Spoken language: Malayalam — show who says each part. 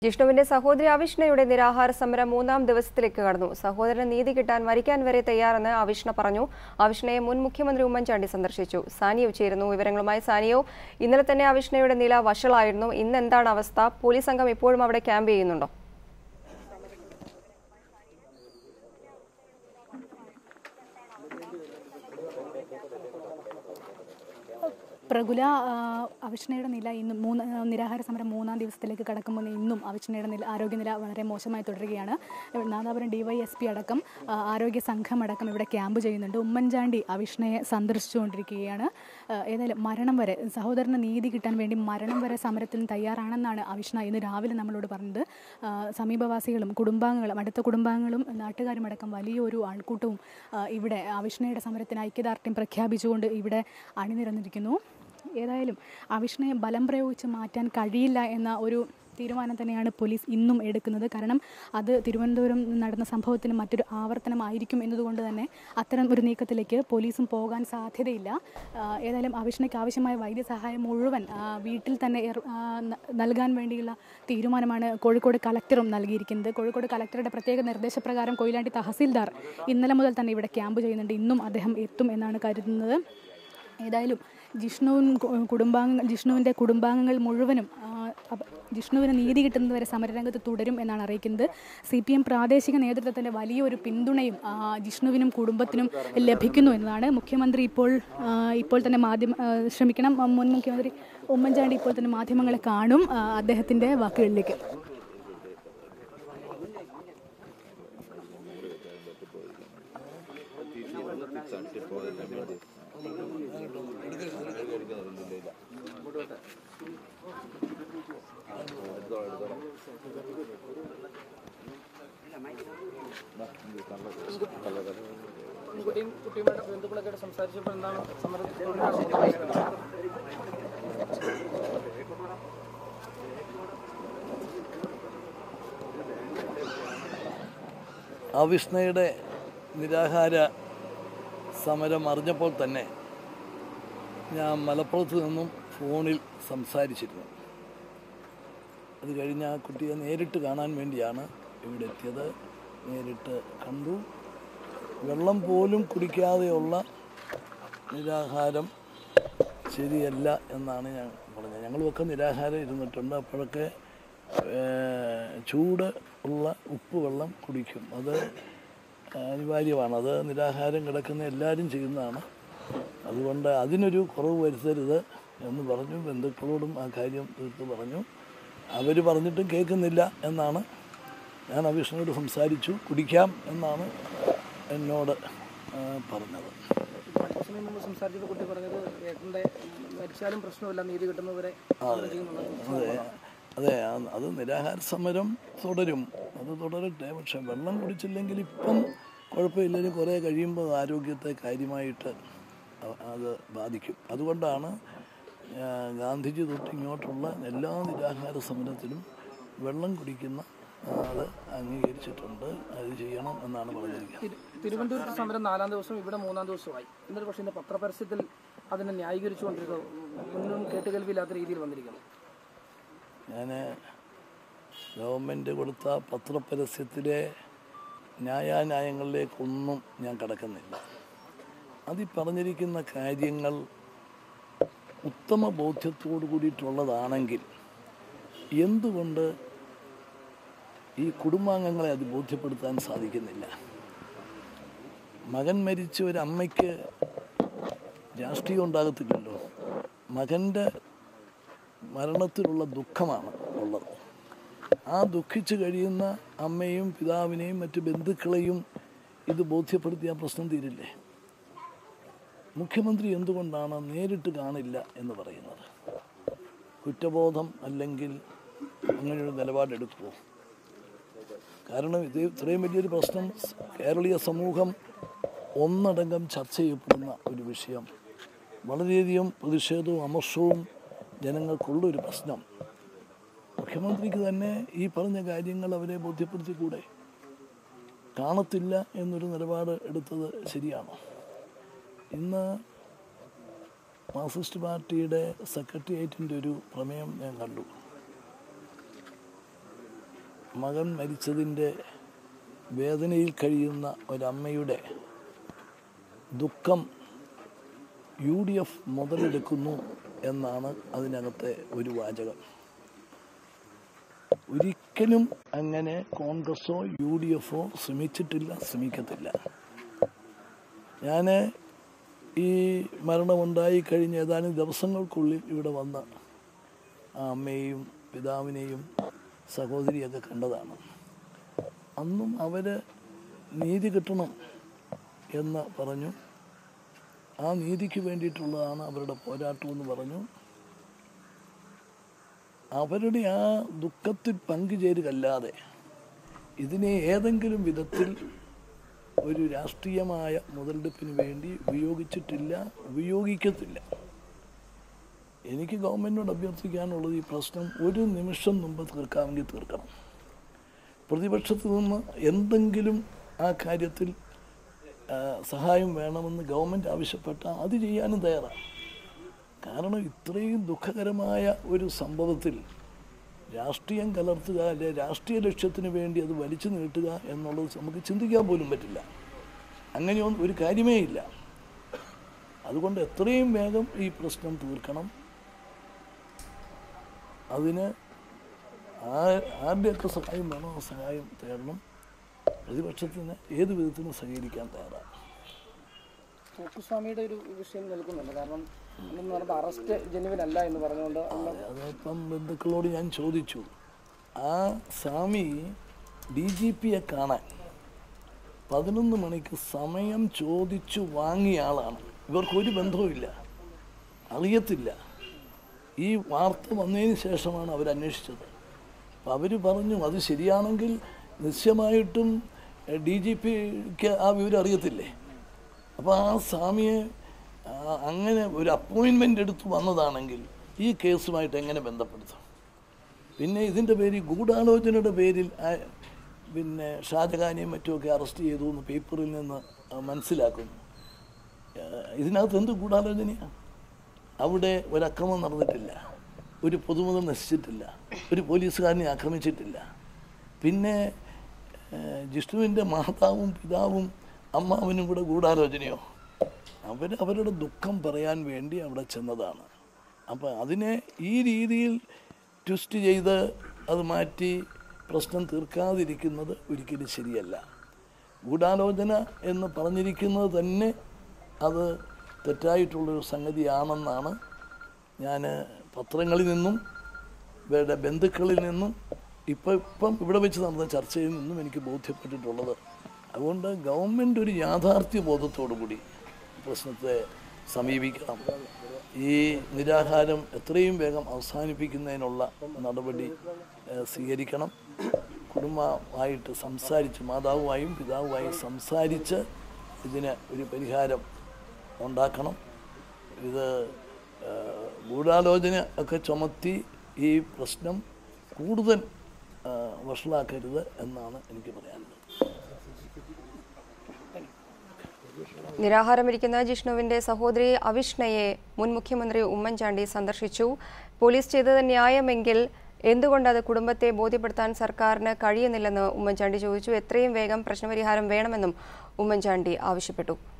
Speaker 1: ജിഷ്ണുവിന്റെ സഹോദരി അവിഷ്ണയുടെ നിരാഹാര സമരം മൂന്നാം ദിവസത്തിലേക്ക് കടന്നു സഹോദരന് നീതി കിട്ടാൻ മരിക്കാൻ വരെ തയ്യാറെന്ന് അവിഷ്ണ പറഞ്ഞു അവിഷ്ണയെ മുൻ മുഖ്യമന്ത്രി ഉമ്മൻചാണ്ടി സന്ദർശിച്ചു സാനിയോ ചേരുന്നു വിവരങ്ങളുമായി സാനിയോ ഇന്നലെ തന്നെ അവിഷ്ണയുടെ നില വഷളായിരുന്നു ഇന്ന് എന്താണ് അവസ്ഥ പോലീസ് സംഘം ഇപ്പോഴും അവിടെ ക്യാമ്പ് ചെയ്യുന്നുണ്ടോ
Speaker 2: പ്രകുല ആ, അവിഷ്ണയുടെ നില ഇന്നും മൂന്ന് ആ, നിരാഹാര സമരം മൂന്നാം ദിവസത്തിലേക്ക് കടക്കുമ്പോൾ ഇന്നും അവിഷ്ണയുടെ നില ആരോഗ്യനില വളരെ മോശമായി തുടരുകയാണ് നാദാപുരം ഡിവൈഎസ്പി അടക്കം ആ, ആരോഗ്യ സംഘം അടക്കം ഇവിടെ ക്യാമ്പ് ചെയ്യുന്നുണ്ട് ഉമ്മൻചാണ്ടി അവിഷ്ണയെ സന്ദർശിച്ചുകൊണ്ടിരിക്കുകയാണ് ആ, ഏതായാലും മരണം വരെ സഹോദരന് നീതി കിട്ടാൻ വേണ്ടി മരണം വരെ സമരത്തിന് തയ്യാറാണെന്നാണ് അവിഷ്ണ ഇന്ന് രാവിലെ നമ്മളോട് പറഞ്ഞത് ആ, സമീപവാസികളും കുടുംബാംഗങ്ങളും അടുത്ത കുടുംബാംഗങ്ങളും നാട്ടുകാരും അടക്കം വലിയൊരു ആൾക്കൂട്ടവും ആ, ഇവിടെ അവിഷ്ണയുടെ സമരത്തിന് ഐക്യദാർഢ്യം പ്രഖ്യാപിച്ചുകൊണ്ട് ഇവിടെ അണിനിരന്നിരിക്കുന്നു ഏതായാലും അവിഷ്ണയെ ബലം പ്രയോഗിച്ച് മാറ്റാൻ കഴിയില്ല എന്ന ഒരു തീരുമാനം തന്നെയാണ് പോലീസ് ഇന്നും എടുക്കുന്നത് കാരണം അത് തിരുവനന്തപുരം നടന്ന സംഭവത്തിന് മറ്റൊരു ആവർത്തനമായിരിക്കും എന്നതുകൊണ്ട് തന്നെ അത്തരം ഒരു നീക്കത്തിലേക്ക് പോലീസും പോകാൻ സാധ്യതയില്ല ആ, ഏതായാലും അവിഷ്ണയ്ക്ക് ആവശ്യമായ വൈദ്യസഹായം മുഴുവൻ ആ, വീട്ടിൽ തന്നെ ഏർ- ആ, ന- നൽകാൻ വേണ്ടിയുള്ള തീരുമാനമാണ് കോഴിക്കോട് കളക്ടറും നൽകിയിരിക്കുന്നത് കോഴിക്കോട് കളക്ടറുടെ പ്രത്യേക നിർദ്ദേശപ്രകാരം കൊയിലാണ്ടി തഹസീൽദാർ ഇന്നലെ മുതൽ തന്നെ ഇവിടെ ക്യാമ്പ് ചെയ്യുന്നുണ്ട് ഇന്നും അദ്ദേഹം എത്തും എന്നാണ് കരുതുന്നത് ഏതായാലും ജിഷ്ണുവിൻ കു- കുടുംബാംഗ ജിഷ്ണുവിൻ്റെ കുടുംബാംഗങ്ങൾ മുഴുവനും ആ, അപ- ജിഷ്ണുവിന് നീതി കിട്ടുന്നതുവരെ സമരരംഗത്ത് തുടരും എന്നാണ് അറിയിക്കുന്നത് സി പി എം പ്രാദേശിക നേതൃത്വത്തിൻ്റെ വലിയൊരു പിന്തുണയും ആ, ജിഷ്ണുവിനും കുടുംബത്തിനും ലഭിക്കുന്നു എന്നതാണ് മുഖ്യമന്ത്രി ഇപ്പോൾ ആ, ഇപ്പോൾ തന്നെ മാധ്യമ ആ, ക്ഷമിക്കണം ആ, മുൻ മുഖ്യമന്ത്രി ഉമ്മൻചാണ്ടി ഇപ്പോൾ തന്നെ മാധ്യമങ്ങളെ കാണും ആ, അദ്ദേഹത്തിൻ്റെ വാക്കുകളിലേക്ക്
Speaker 3: കുട്ടിയും കുട്ടിയുമായിട്ട് ബന്ധുക്കളൊക്കെ ആയിട്ട് സംസാരിച്ചപ്പോൾ എന്താണ് സമരത്തിൽ
Speaker 4: അവിഷ്ണയുടെ നിരാഹാര സമരം അറിഞ്ഞപ്പോൾ തന്നെ ഞാൻ മലപ്പുറത്ത് നിന്നും ഫോണിൽ സംസാരിച്ചിരുന്നു അത് കഴിഞ്ഞ് ആ കുട്ടിയെ നേരിട്ട് കാണാൻ വേണ്ടിയാണ് ഇവിടെ എത്തിയത് നേരിട്ട് കണ്ടു വെള്ളം പോലും കുടിക്കാതെയുള്ള നിരാഹാരം ശരിയല്ല എന്നാണ് ഞാൻ പറഞ്ഞത് ഞങ്ങളുമൊക്കെ നിരാഹാരം ഇരുന്നിട്ടുണ്ട് അപ്പോഴൊക്കെ ഏഹ്, ചൂട് ഉള്ള ഉപ്പ് വെള്ളം കുടിക്കും അത് അനിവാര്യമാണ് അത് നിരാഹാരം കിടക്കുന്ന എല്ലാവരും ചെയ്യുന്നതാണ് അതുകൊണ്ട് അതിനൊരു കുറവ് വരുത്തരുത് എന്ന് പറഞ്ഞു ബന്ധുക്കളോടും ആ കാര്യം തീർത്ത് പറഞ്ഞു അവർ പറഞ്ഞിട്ടും കേൾക്കുന്നില്ല എന്നാണ് ഞാൻ അവിഷ്ണുവോട് സംസാരിച്ചു കുടിക്കാം എന്നാണ് എന്നോട് ആ, പറഞ്ഞത്
Speaker 3: അച്ഛനും മുമ്പ് സംസാരിച്ചപ്പോൾ കുട്ടി പറഞ്ഞത് ഏട്ടൻ്റെ മരിച്ചാലും പ്രശ്നമില്ല നീതി കിട്ടുന്നവരെ
Speaker 4: അതെ അതെ ആ- അത് നിരാഹാര സമരം തുടരും അത് തുടരട്ടെ പക്ഷെ വെള്ളം കുടിച്ചില്ലെങ്കിൽ ഇപ്പം കുഴപ്പമില്ലെങ്കിലും കുറേ കഴിയുമ്പോൾ ആരോഗ്യത്തെ കാര്യമായിട്ട് അ- അത് ബാധിക്കും അതുകൊണ്ടാണ് ആ, ഗാന്ധിജി തൊട്ട് ഇങ്ങോട്ടുള്ള എല്ലാ നിരാഹാര സമരത്തിലും വെള്ളം കുടിക്കുന്ന ആൾ അംഗീകരിച്ചിട്ടുണ്ട് അത് ചെയ്യണം എന്നാണ് പറഞ്ഞിരിക്കുന്നത്
Speaker 3: തിരു- തിരുവനന്തപുരത്ത് സമരം നാലാം ദിവസം ഇവിടെ മൂന്നാം ദിവസമായി എന്നിട്ട് പക്ഷേ ഇന്ന് പത്രപരസ്യത്തിൽ അതിനെ ന്യായീകരിച്ചുകൊണ്ടിരിക്കുന്നു മുന്നും കേട്ടുകേൾവിയില്ലാത്ത രീതിയിൽ വന്നിരിക്കുന്നു
Speaker 4: ഞാൻ ഗവൺമെൻറ് കൊടുത്ത പത്രപരസ്യത്തിലെ ന്യായാന്യായങ്ങളിലേക്കൊന്നും ഞാൻ കടക്കുന്നില്ല അതിൽ പറഞ്ഞിരിക്കുന്ന കാര്യങ്ങൾ ഉത്തമ ബോധ്യത്തോടു കൂടിയിട്ടുള്ളതാണെങ്കിൽ എന്തുകൊണ്ട് ഈ കുടുംബാംഗങ്ങളെ അത് ബോധ്യപ്പെടുത്താൻ സാധിക്കുന്നില്ല മകൻ മരിച്ച ഒരു അമ്മയ്ക്ക് രാഷ്ട്രീയം ഉണ്ടാകത്തില്ലല്ലോ മകൻ്റെ മരണത്തിലുള്ള ദുഃഖമാണ് ഉള്ളത് ആ ദുഃഖിച്ച് കഴിയുന്ന അമ്മയും പിതാവിനെയും മറ്റ് ബന്ധുക്കളെയും ഇത് ബോധ്യപ്പെടുത്തിയ ആ പ്രശ്നം തീരില്ലേ മുഖ്യമന്ത്രി എന്തുകൊണ്ടാണ് നേരിട്ട് കാണില്ല എന്ന് പറയുന്നത് കുറ്റബോധം അല്ലെങ്കിൽ അങ്ങനെയൊരു നിലപാടെടുക്കുമോ കാരണം ഇത് ഇത്രയും വലിയൊരു പ്രശ്നം കേരളീയ സമൂഹം ഒന്നടങ്കം ചർച്ച ചെയ്യപ്പെടുന്ന ഒരു വിഷയം വളരെയധികം പ്രതിഷേധവും അമർഷവും ജനങ്ങൾക്കുള്ള ഒരു പ്രശ്നം മുഖ്യമന്ത്രിക്ക് തന്നെ ഈ പറഞ്ഞ കാര്യങ്ങൾ അവരെ ബോധ്യപ്പെടുത്തിക്കൂടെ കാണത്തില്ല എന്നൊരു നിലപാട് എടുത്തത് ശരിയാണോ ഇന്ന് മാർക്സിസ്റ്റ് പാർട്ടിയുടെ സെക്രട്ടേറിയറ്റിൻ്റെ ഒരു പ്രമേയം ഞാൻ കണ്ടു മകൻ മരിച്ചതിൻ്റെ വേദനയിൽ കഴിയുന്ന ഒരമ്മയുടെ ദുഃഖം യു ഡി എഫ് മുതലെടുക്കുന്നു എന്നാണ് അതിനകത്തെ ഒരു വാചകം ഒരിക്കലും അങ്ങനെ കോൺഗ്രസോ യു ഡി എഫോ ശ്രമിച്ചിട്ടില്ല ശ്രമിക്കത്തില്ല ഞാൻ ഈ മരണമുണ്ടായി കഴിഞ്ഞ ഏതാനും ദിവസങ്ങൾക്കുള്ളിൽ ഇവിടെ വന്ന് ആ അമ്മയെയും പിതാവിനെയും സഹോദരിയൊക്കെ കണ്ടതാണ് അന്നും അവർ നീതി കിട്ടണം എന്ന് പറഞ്ഞു ആ നീതിക്ക് വേണ്ടിയിട്ടുള്ളതാണ് അവരുടെ പോരാട്ടം എന്ന് പറഞ്ഞു അവരുടെ ആ ദുഃഖത്തിൽ പങ്കുചേരുകല്ലാതെ ഇതിനെ ഏതെങ്കിലും വിധത്തിൽ ഒരു രാഷ്ട്രീയമായ മുതലെടുപ്പിന് വേണ്ടി ഉപയോഗിച്ചിട്ടില്ല ഉപയോഗിക്കത്തില്ല എനിക്ക് ഗവൺമെൻറ്റിനോട് അഭ്യർത്ഥിക്കാനുള്ളത് ഈ പ്രശ്നം ഒരു നിമിഷം മുമ്പ് തീർക്കാമെങ്കിൽ തീർക്കണം പ്രതിപക്ഷത്ത് നിന്ന് എന്തെങ്കിലും ആ കാര്യത്തിൽ ആ, സഹായം വേണമെന്ന് ഗവൺമെൻറ് ആവശ്യപ്പെട്ട അത് ചെയ്യാനും തയ്യാറാണ് കാരണം ഇത്രയും ദുഃഖകരമായ ഒരു സംഭവത്തിൽ രാഷ്ട്രീയം കലർത്തുക അല്ലെ രാഷ്ട്രീയ ലക്ഷ്യത്തിന് വേണ്ടി അത് വലിച്ചു നീട്ടുക എന്നുള്ളത് നമുക്ക് ചിന്തിക്കാൻ പോലും പറ്റില്ല അങ്ങനെയൊന്നും ഒരു കാര്യമേ ഇല്ല അതുകൊണ്ട് എത്രയും വേഗം ഈ പ്രശ്നം തീർക്കണം അതിന് ആ ആരുടെയൊക്കെ സഹായം വേണോ ആ സഹായം തേടണം പ്രതിപക്ഷത്തിന് ഏത് വിധത്തിലും സഹകരിക്കാൻ തയ്യാറാണ്
Speaker 3: മുത്തുസ്വാമിയുടെ ഒരു വിഷയം നിൽക്കുന്നുണ്ട് കാരണം അന്നെന്ന് പറയുമ്പോൾ അറസ്റ്റ് ജെനുവിൻ അല്ല എന്ന് പറഞ്ഞുകൊണ്ട് അന്ന്
Speaker 4: അതെ അതിപ്പം ബന്ധുക്കളോട് ഞാൻ ചോദിച്ചു ആ സ്വാമി ഡി ജി പിയെ കാണാൻ പതിനൊന്ന് മണിക്ക് സമയം ചോദിച്ചു വാങ്ങിയ ആളാണ് ഇവർക്കൊരു ബന്ധവുമില്ല അറിയത്തില്ല ഈ വാർത്ത വന്നതിന് ശേഷമാണ് അവർ അന്വേഷിച്ചത് അപ്പം അവർ പറഞ്ഞു അത് ശരിയാണെങ്കിൽ നിശ്ചയമായിട്ടും ഡി ജി പിക്ക് ആ വിവരം അറിയത്തില്ലേ അപ്പോൾ ആ സ്വാമിയെ ആ, അങ്ങനെ ഒരു അപ്പോയിൻമെൻ്റ് എടുത്ത് വന്നതാണെങ്കിൽ ഈ കേസുമായിട്ട് എങ്ങനെ ബന്ധപ്പെടുത്തും പിന്നെ ഇതിൻ്റെ പേരിൽ ഗൂഢാലോചനയുടെ പേരിൽ ആ, പിന്നെ ഷാജഹാനെയും മറ്റുമൊക്കെ അറസ്റ്റ് ചെയ്തു എന്ന് പേപ്പറിൽ നിന്ന് ആ, മനസ്സിലാക്കുന്നു ആ, ഇതിനകത്ത് എന്ത് ഗൂഢാലോചനയാണ് അവിടെ ഒരക്രമം നടന്നിട്ടില്ല ഒരു പൊതുമുതൽ നശിച്ചിട്ടില്ല ഒരു പോലീസുകാരനെ ആക്രമിച്ചിട്ടില്ല പിന്നെ ഏഹ്, ജിഷ്ണുവിൻ്റെ മാതാവും പിതാവും അമ്മാവനും കൂടെ ഗൂഢാലോചനയോ അവർ അവരുടെ ദുഃഖം പറയാൻ വേണ്ടി അവിടെ ചെന്നതാണ് അപ്പോൾ അതിനെ ഈ രീതിയിൽ ട്വിസ്റ്റ് ചെയ്ത് അത് മാറ്റി പ്രശ്നം തീർക്കാതിരിക്കുന്നത് ഒരിക്കലും ശരിയല്ല ഗൂഢാലോചന എന്ന് പറഞ്ഞിരിക്കുന്നത് തന്നെ അത് തെറ്റായിട്ടുള്ളൊരു സംഗതിയാണെന്നാണ് ഞാൻ പത്രങ്ങളിൽ നിന്നും ഇവരുടെ ബന്ധുക്കളിൽ നിന്നും ഇപ്പം ഇപ്പം ഇവിടെ വെച്ച് നടന്ന ചർച്ചയിൽ നിന്നും എനിക്ക് ബോധ്യപ്പെട്ടിട്ടുള്ളത് അതുകൊണ്ട് ഗവൺമെൻറ് ഒരു യാഥാർത്ഥ്യ ബോധത്തോടു കൂടി പ്രശ്നത്തെ സമീപിക്കണം ഈ നിരാഹാരം എത്രയും വേഗം അവസാനിപ്പിക്കുന്നതിനുള്ള നടപടി ഏഹ്, സ്വീകരിക്കണം കുടുംബമായിട്ട് സംസാരിച്ച് മാതാവുമായും പിതാവുമായും സംസാരിച്ച് ഇതിന് ഒരു പരിഹാരം ഉണ്ടാക്കണം ഇത് ആ, ഗൂഢാലോചന ഒക്കെ ചുമത്തി ഈ പ്രശ്നം കൂടുതൽ ആ, വഷളാക്കരുത് എന്നാണ് എനിക്ക് പറയാനുള്ളത്
Speaker 1: നിരാഹാരമിരിക്കുന്ന ജിഷ്ണുവിന്റെ സഹോദരി അവിഷ്ണയെ മുൻ മുഖ്യമന്ത്രി ഉമ്മൻചാണ്ടി സന്ദർശിച്ചു പോലീസ് ചെയ്തത് ന്യായമെങ്കിൽ എന്തുകൊണ്ട് അത് കുടുംബത്തെ ബോധ്യപ്പെടുത്താൻ സർക്കാരിന് കഴിയുന്നില്ലെന്ന് ഉമ്മൻചാണ്ടി ചോദിച്ചു എത്രയും വേഗം പ്രശ്നപരിഹാരം വേണമെന്നും ഉമ്മൻചാണ്ടി ആവശ്യപ്പെട്ടു